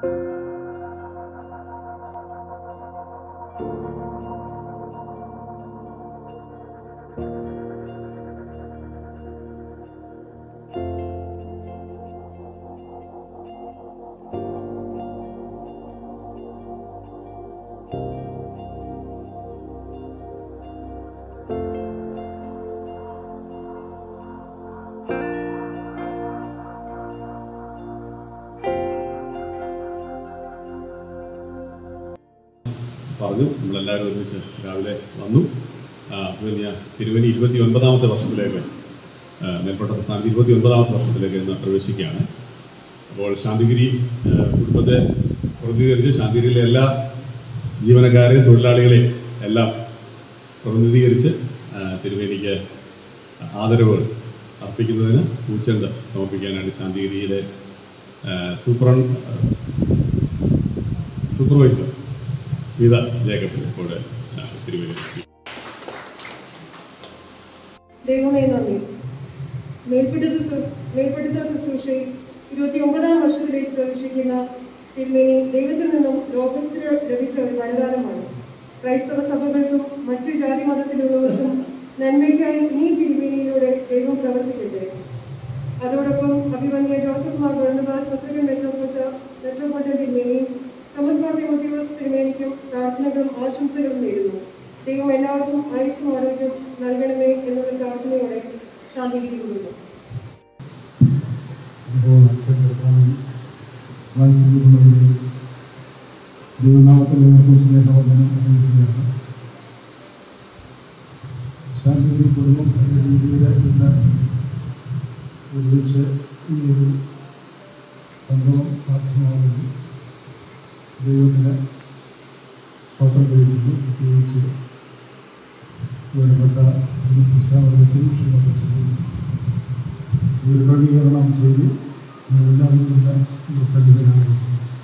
പറഞ്ഞു നമ്മളെല്ലാവരും ഒരുമിച്ച് രാവിലെ വന്നു ആ, അത് കഴിഞ്ഞ് തിരുവനി ഇരുപത്തി ഒൻപതാമത്തെ വർഷത്തിലേക്ക് ആ, മേൽപ്പെട്ട പ്രസ്ഥാനം ഇരുപത്തി ഒൻപതാമത്തെ വർഷത്തിലേക്ക് ഇന്ന് പ്രവേശിക്കുകയാണ് അപ്പോൾ ശാന്തിഗിരി ആ, കുടുംബത്തെ പ്രതിനിധീകരിച്ച് ശാന്തിഗിരിയിലെ എല്ലാ ജീവനക്കാരെയും തൊഴിലാളികളെയും എല്ലാം പ്രതിനിധീകരിച്ച് ആ, തിരുവേനിക്ക് ആദരവ് അർപ്പിക്കുന്നതിന് പൂച്ചെണ്ട് സമർപ്പിക്കാനായിട്ട് ശാന്തിഗിരിയിലെ ആ, സൂപ്രൺ സൂപ്പർവൈസർ സ്മിത ജേക്കബിന് ഇപ്പോൾ തിരുവേനി ദൈവമേ നന്ദി മേൽപ്പെടുത്ത ശു- മേൽപ്പെടുത്ത ശുശ്രൂഷയിൽ ഇരുപത്തി ഒമ്പതാം വർഷത്തിലേക്ക് പ്രവേശിക്കുന്ന തിരുമേനി ദൈവത്തിൽ നിന്നും ലോകത്തിന് ലഭിച്ച ഒരു വരദാനമാണ് ക്രൈസ്തവ സഭകൾക്കും മറ്റ് ജാതി മതത്തിലുള്ളവർക്കും നന്മയ്ക്കായി ഇനി തിരുമേനിയിലൂടെ ദൈവം പ്രവർത്തിക്കട്ടെ അതോടൊപ്പം അഭിമന്യ ജോസഫ് മാർ ഗോവിന്ദദാസ് സത്രകൻ മെട്രോപൊട്ട മെട്രോപൊട്ട തിരുമേനിയും തോമസ് മാർ തിമോത്തിയോസ് തിരുമേനിക്കും പ്രാർത്ഥനകളും ആശംസകളും നേരുന്നു ദൈവം എല്ലാവർക്കും ആയുസ്സും ആരോഗ്യം നൽകണമേ എന്നുള്ള പ്രാർത്ഥനയോടെ ശാന്തികരിക്കുന്നു സംഭവം അക്ഷരപ്പെടുത്താനും വാത്സല്യമുള്ളവരെ ദൈവനാമത്തിൽ ഏവർക്കും സ്നേഹവന്ദനം അറിയിക്കുകയാണ് ശാന്തി കുടുംബം എന്ന രീതിയിൽ ഇന്ന് ഒരുമിച്ച് ഈ ഒരു സംഭവം സാധ്യമാകുന്നു ദൈവത്തിന് സ്തോത്രം കഴിക്കുന്നു പ്രത്യേകിച്ച് വേണ്ടപ്പെട്ട ശിക്ഷാവർഗത്തിൽ ദീർഘീകരണം ചെയ്ത് എല്ലാവരും സന്നിധനായിരിക്കുന്നു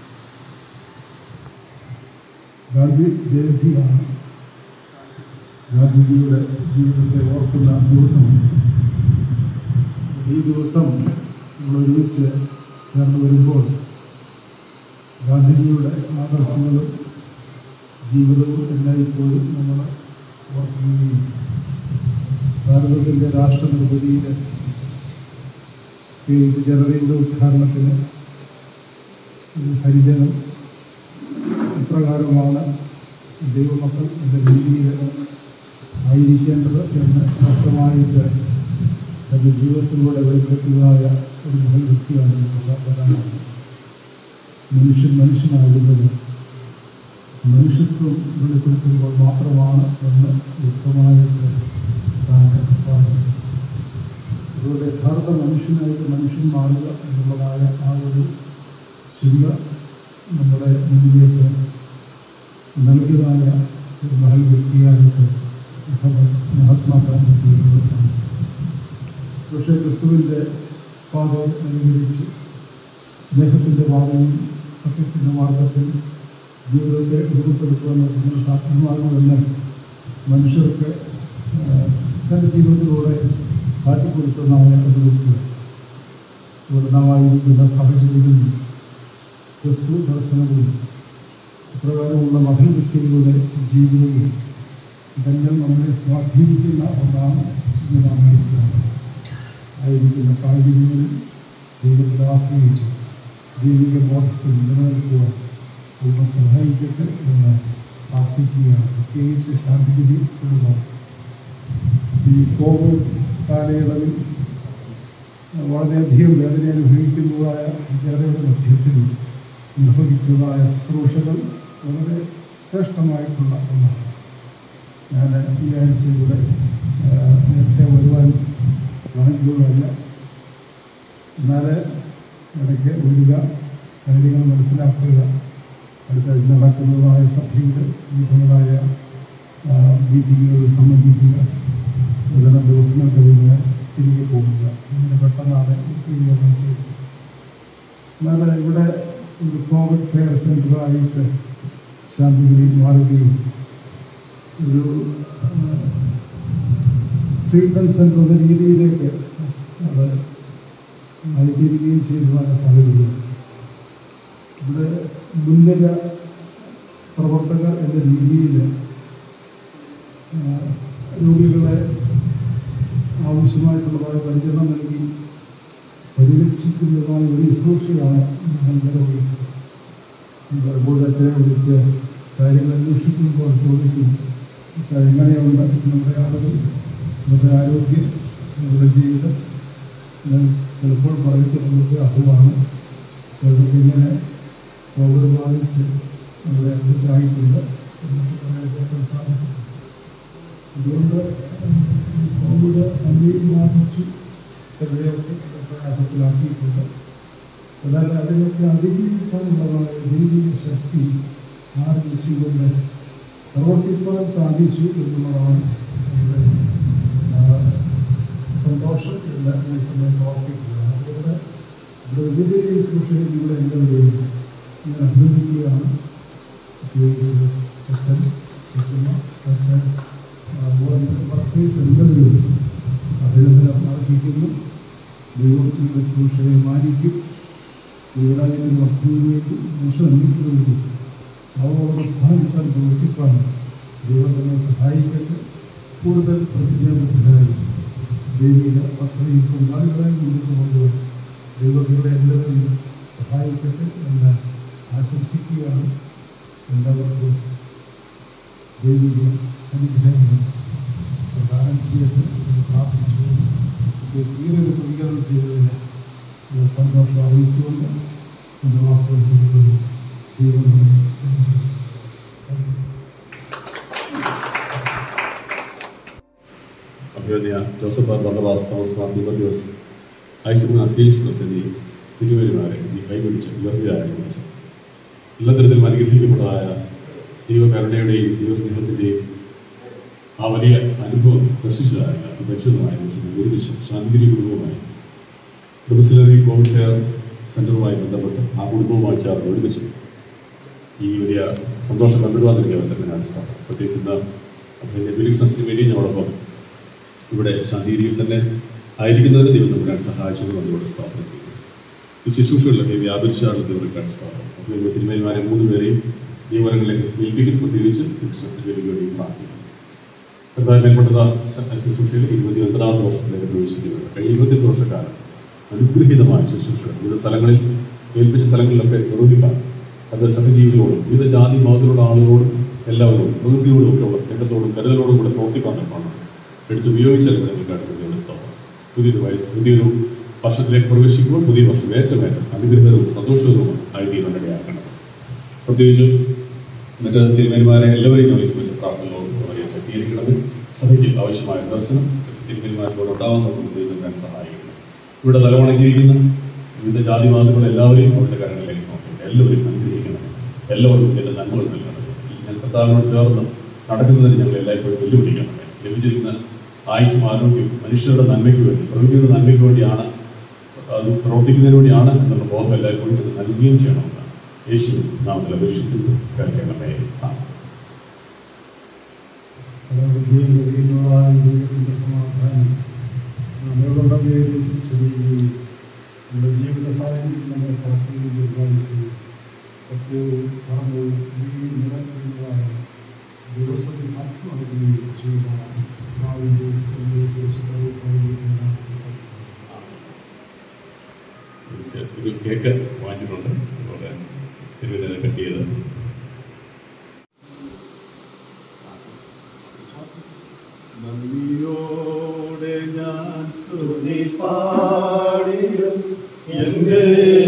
ഗാന്ധി ജയന്തിയാണ് ഗാന്ധിജിയുടെ ജീവിതത്തെ ഓർക്കുന്ന ദിവസമാണ് ഈ ദിവസം നമ്മൾ ഒരുമിച്ച് ചേർന്ന് വരുമ്പോൾ ഗാന്ധിജിയുടെ ആദർശങ്ങളും ജീവിതവും എല്ലായ്പ്പോഴും നമ്മൾ ഓർക്കുകയും ഭാരതത്തിൻ്റെ രാഷ്ട്രനിർമ്മിതിയിൽ പ്രത്യേകിച്ച് ജനതയുടെ ഉദ്ഘാടനത്തിന് ഒരു ഹരിജനം ഇപ്രകാരമാണ് ദൈവമക്കൾ എന്ന രീതിയിൽ ആയിരിക്കേണ്ടത് എന്ന് വ്യക്തമായിട്ട് തൻ്റെ ജീവിതത്തിലൂടെ വെളിപ്പെടുത്തിയതായ ഒരു മഹൽ വ്യക്തിയാണ് നമുക്ക് പ്രധാനമാണ് മനുഷ്യൻ മനുഷ്യനാകുന്നത് മനുഷ്യത്വം വെളിപ്പെടുത്തുമ്പോൾ മാത്രമാണ് എന്ന് വ്യക്തമായിട്ട് താൻ പറഞ്ഞു അതുകൊണ്ട് യഥാർത്ഥ മനുഷ്യനായിട്ട് മനുഷ്യൻ മാറുക എന്നുള്ളതായ ആ ഒരു ചിന്ത നമ്മുടെ മുന്നിലേക്ക് നൽകിയതായ ഒരു മഹൽ വ്യക്തിയായിട്ട് മഹ- മഹാത്മാഗാന്ധി തീരുമാനിക്കുന്നു പക്ഷേ ക്രിസ്തുവിൻ്റെ പാതയെ അനുകരിച്ച് സ്നേഹത്തിൻ്റെ പാതയും സത്യത്തിൻ്റെ മാർഗത്തിൽ ജീവിതത്തെ രൂപപ്പെടുത്തുവാൻ നമുക്ക് സാധ്യമാകുമെന്ന് മനുഷ്യർക്ക് ആ, തൻ്റെ ജീവിതത്തിലൂടെ കാട്ടിക്കൊടുത്തതായ ഒരു വ്യക്തി പൂർണ്ണമായിരിക്കുന്ന സാഹചര്യവും ക്രിസ്തു ദർശനവും ഇപ്രകാരമുള്ള മഹൽ വ്യക്തികളുടെ ജീവിതവും ഇതെല്ലാം നമ്മളെ സ്വാധീനിക്കുന്ന ഒന്നാണ് എന്ന് നാം മനസ്സിലാക്കണം ആയിരിക്കുന്ന സാഹചര്യങ്ങളിൽ ദൈവത്തെ ആശ്രയിച്ച് ദൈവിക ബോധത്തിൽ നിലനിൽക്കുവാൻ ദൈവം സഹായിക്കട്ടെ എന്ന് പ്രാർത്ഥിക്കുകയാണ് പ്രത്യേകിച്ച് ശാന്തിഗിരി കുടുംബം ഈ കോവിഡ് കാലയളവിൽ വളരെയധികം വേദന അനുഭവിക്കുന്നതായ ജനതയുടെ മധ്യത്തിൽ നിർവഹിച്ചതായ ശുശ്രൂഷകൾ വളരെ ശ്രേഷ്ഠമായിട്ടുള്ള ഒന്നാണ് ഞാൻ ഈ ആഴ്ചയിലൂടെ ആ, നേരത്തെ വരുവാൻ വാങ്ങിച്ചതല്ല എന്നാൽ ഇടയ്ക്ക് വരിക കാര്യങ്ങൾ മനസ്സിലാക്കുക അടുത്ത ആഴ്ച നടക്കുന്നതായ സഭയുടെ വിവിധങ്ങളായ മീറ്റിങ്ങുകൾ സംബന്ധിക്കുക ഏതെല്ലാം ദിവസങ്ങൾ കഴിഞ്ഞ് തിരികെ പോകുക ഇങ്ങനെ പെട്ടെന്നാണ് ക്രമീകരണം ചെയ്തത് എന്നാൽ ഇവിടെ ഒരു കോവിഡ് കെയർ സെൻ്ററായിട്ട് ശാന്തിഗിരി മാറുകയും ഒരു ട്രീറ്റ്മെൻറ്റ് സെൻ്റർ എന്ന രീതിയിലേക്ക് അത് ആയിത്തീരുകയും ചെയ്തതായ സാഹചര്യം ഇവിടെ മുൻനിര പ്രവർത്തകർ എന്ന രീതിയിൽ ആ, രോഗികളെ ആവശ്യമായിട്ടുള്ളതായ പരിചരണം നൽകി പരിരക്ഷിക്കുന്നതായ ഒരു ശുശ്രൂഷയാണ് ഞാൻ നിർവഹിച്ചത് പലപ്പോഴും അച്ഛനെ വിളിച്ച് കാര്യങ്ങൾ അന്വേഷിക്കുമ്പോൾ ചോദിക്കും "ഇപ്പൊ എങ്ങനെയുണ്ട് നമ്മുടെ ആളുകൾ നമ്മുടെ ആരോഗ്യം നമ്മുടെ ജീവിതം ഞാൻ ചിലപ്പോൾ പറയപ്പെടുന്നത് അസുഖമാണ് ചിലർക്ക് ഇങ്ങനെ കോവിഡ് ബാധിച്ച് നമ്മുടെ അടുത്തായിട്ടുണ്ട് എന്നൊക്കെ പറയപ്പെടാൻ സാധിക്കും അതുകൊണ്ട് കോവിഡ് അന്വേഷി ബാധിച്ചു ചിലരെയൊക്കെ പ്രയാസത്തിലാക്കിയിട്ടുണ്ട് എന്നാൽ അതിനൊക്കെ അതിജീവിക്കാനുള്ളതായ ദൈവിക ശക്തി ആർജിച്ചുകൊണ്ട് പ്രവർത്തിക്കാൻ സാധിച്ചു എന്നുള്ളതാണ് നമ്മുടെ ആ, സന്തോഷം എന്ന് ഈ സമയത്ത് ഓർപ്പിക്കുക അതുകൊണ്ട് ബ്രഹ്മചര്യ ശുശ്രൂഷയിൽ നിങ്ങളെ എല്ലാവരെയും ഞാൻ അഭിനന്ദിക്കുകയാണ് പ്രത്യേകിച്ച് അച്ഛൻ ശിക്കുന്ന അച്ഛൻ പ്രത്യേകിച്ച് എല്ലാവരും അഭിനന്ദനം അർപ്പിക്കുന്നു ദൈവത്തിൻ്റെ ശുശ്രൂഷയെ മാനിക്കും ദൈവരാജ്യത്തിന് വർദ്ധനയ്ക്ക് വേണ്ടി മനുഷ്യൻ അന്വേഷിക്കുന്നതിന് വേണ്ടി അവരോട് സ്ഥാനിക്കാൻ പ്രവർത്തിക്കാൻ ദൈവം തന്നെ സഹായിക്കട്ടെ കൂടുതൽ പ്രതിജ്ഞാബദ്ധരായി ദൈവിക പദ്ധതിയിൽ പങ്കാളികളായി മുന്നോട്ട് കൊണ്ടുപോയി ദൈവങ്ങളുടെ എല്ലാവരും സഹായിക്കട്ടെ എന്ന് ആശംസിക്കുകയാണ് എല്ലാവർക്കും ദൈവിക അനുഗ്രഹങ്ങൾ പ്രദാനം ചെയ്യട്ടെ എന്ന് പ്രാർത്ഥിച്ചു തീരെ പ്രതികരണം ചെയ്തതിന് ഞാൻ സന്തോഷം അറിയിച്ചുകൊണ്ട് എൻ്റെ വാക്കുകൾ ചെയ്യുന്നത് ദൈവം നമ്മെ അനുഗ്രഹിക്കട്ടെ. അഭിനന്ദ ജോസഫ് ആർ ബർണബാസ് തോമസ് മാർ ദിമത്യോസ് ഐസക് ഫീലിക്സ് എന്നീ തിരുവരുമാരെ ഈ കൈപിടിച്ച് ഉയർത്തിയായ ദിവസം എല്ലാ തരത്തിലും അനുഗ്രഹിക്കപ്പെട്ടതായ ദൈവകരുണയുടെയും ദൈവസ്നേഹത്തിൻ്റെയും ആ വലിയ അനുഭവം ദർശിച്ചതായ ഈ പരിശുദ്ധമായ ദിവസം ഒരുമിച്ച് ശാന്തിഗിരി കുടുംബവുമായി ഡൊമിസിലറി കോവിഡ് കെയർ സെൻ്ററുമായി ബന്ധപ്പെട്ട് ആ കുടുംബവുമായി ചേർന്ന് ഒരുമിച്ച് ഈ വലിയ സന്തോഷം പങ്കിടുവാൻ നൽകിയ അവസരം ഞാൻ സ്ഥാപനം പ്രത്യേകിച്ച് ഇന്ന് അദ്ദേഹത്തിൻ്റെ ഫിലിക്സ് വേണ്ടി ഞങ്ങളോടൊപ്പം ഇവിടെ ശാന്തിഗിരിയിൽ തന്നെ ആയിരിക്കുന്നതിന് ദൈവം നമ്മുടെ സഹായിച്ചത് നമ്മളോട് സ്ഥാപനം ചെയ്യുന്നു ഈ ശുശ്രൂഷകളിലൊക്കെ വ്യാപരിച്ചാണ് ദൈവം സ്ഥാപനം അപ്പോൾ തിരുമേനിമാരെ മൂന്ന് പേരെയും നിയമനങ്ങളിലേക്ക് ഏൽപ്പിക്കും പ്രത്യേകിച്ച് ക്രിസ്ത്യസ് വേണ്ടി പ്രാർത്ഥിക്കുന്നു കർത്താവ് മേൽപ്പെട്ട ശുശ്രൂഷയിൽ ഇരുപത്തി ഒൻപതാമത്തെ വർഷത്തിലേക്ക് പ്രവേശിക്കുന്നുണ്ട് കഴിഞ്ഞ ഇരുപത്തിയെട്ട് വർഷക്കാലം അനുഗ്രഹീതമായ ശുശ്രൂഷ വിവിധ സ്ഥലങ്ങളിൽ ഏൽപ്പിച്ച സ്ഥലങ്ങളിലൊക്കെ നിർവഹിക്കാൻ അത് സഹജീവികളോടും വിവിധ ജാതി മതത്തിലുള്ള ആളുകളോടും എല്ലാവരോടും പ്രകൃതിയോടും ഒക്കെ ഉള്ള സ്നേഹത്തോടും കരുതലോടും കൂടെ പ്രവർത്തിക്കാൻ തന്നെയാണ് എടുത്ത് ഉപയോഗിച്ചാലും നിങ്ങൾക്ക് അടുത്ത സ്ഥാപനം പുതിയൊരു വഴി പുതിയൊരു വർഷത്തിലേക്ക് പ്രവേശിക്കുമ്പോൾ പുതിയ വർഷം ഏറ്റവും ഏറ്റവും അനുഗ്രഹവും സന്തോഷവും ആയി തീരുമാനമാക്കണം പ്രത്യേകിച്ച് മറ്റ് തിരുമേന്മാരെ എല്ലാവരെയും നോയിസ് മറ്റ് പ്രാർത്ഥനകളോട് അവരെ ശക്തീകരിക്കണത് സഭയ്ക്ക് ആവശ്യമായ ദർശനം തിരുമേന്മാരിലൂടെ ഉണ്ടാവുന്ന ദൈവം സഹായിക്കണം ഇവിടെ തലവണങ്ങിയിരിക്കുന്ന വിവിധ ജാതിവാദികൾ എല്ലാവരെയും അവരുടെ കാര്യങ്ങളിലേക്ക് സമർപ്പിക്കണം എല്ലാവരെയും അനുഗ്രഹിക്കണം എല്ലാവർക്കും എൻ്റെ നന്മകൾ നൽകണം ഞാൻ കർത്താവിനോട് ചേർന്ന് നടക്കുന്നതിന് ഞങ്ങൾ എല്ലായ്പ്പോഴും വെല്ലുവിളിക്കണം ലഭിച്ചിരിക്കുന്ന ആയുസ്സും ആരോഗ്യവും മനുഷ്യരുടെ നന്മയ്ക്ക് വേണ്ടി പ്രകൃതിയുടെ നന്മയ്ക്ക് വേണ്ടിയാണ് അത് പ്രവർത്തിക്കുന്നതിന് വേണ്ടിയാണ് എന്നുള്ള ബോധം എല്ലായ്പ്പോഴും ഇത് നൽകുകയും ചെയ്യണമെന്നാണ് യേശു നാമത്തിൽ അപേക്ഷിക്കുന്നു കേൾക്കണമേ ആമേൻ. സർവ്വബുദ്ധിയും കഴിയുന്നതായ ദൈവത്തിൻ്റെ സമാധാനം നമ്മളുടെ പേരിൽ ചൊല്ലുകയും നമ്മുടെ ജീവിത സാഹചര്യത്തിൽ നമ്മെ കാക്കുകയും നിർവഹിക്കുകയും സത്യവും ധർമ്മവും നീതിയും നിലനിൽക്കുന്നതായ ദിവസത്തെ സാക്ഷ്യമാക്കുകയും ചെയ്യുന്നതാണ് കർത്താവിൻ്റെ വലിയ പരിശുദ്ധവും കഴിയുന്ന ഒരു കേക്ക് വാങ്ങിച്ചിട്ടുണ്ട് അതുപോലെ തിരുവനന്തപുരം കട്ട് ചെയ്ത് നന്ദിയോടെ ഞാൻ സ്തുതി പാടിടും എന്റെ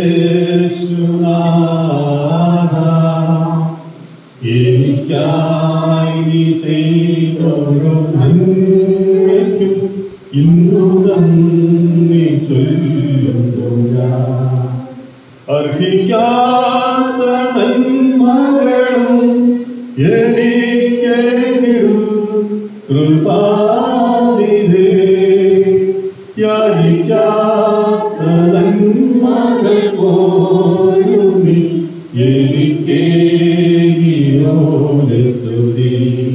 യേശുനാഥ. എനിക്കായി നീ ചെയ്തൊരു നന്മയ്ക്കും ഇന്നു നന്ദി ചൊല്ലുന്നു ഞാൻ അർഹിക്കാത്ത നന്മകളും എനിക്കേകിടും കൃപാതിരേ യാചിക്കാത്ത നന്മകൾ പോലും നീ എനിക്കേകിയോടെ സ്തുതി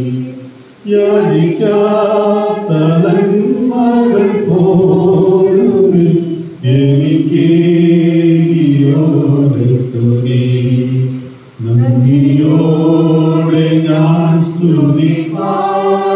യാചിക്കാത്ത നന്മകൾ പോലും നീ എനിക്കേകിയോടെ സ്തുതി നന്ദിയോടെ ഞാൻ സ്തുതി പാടും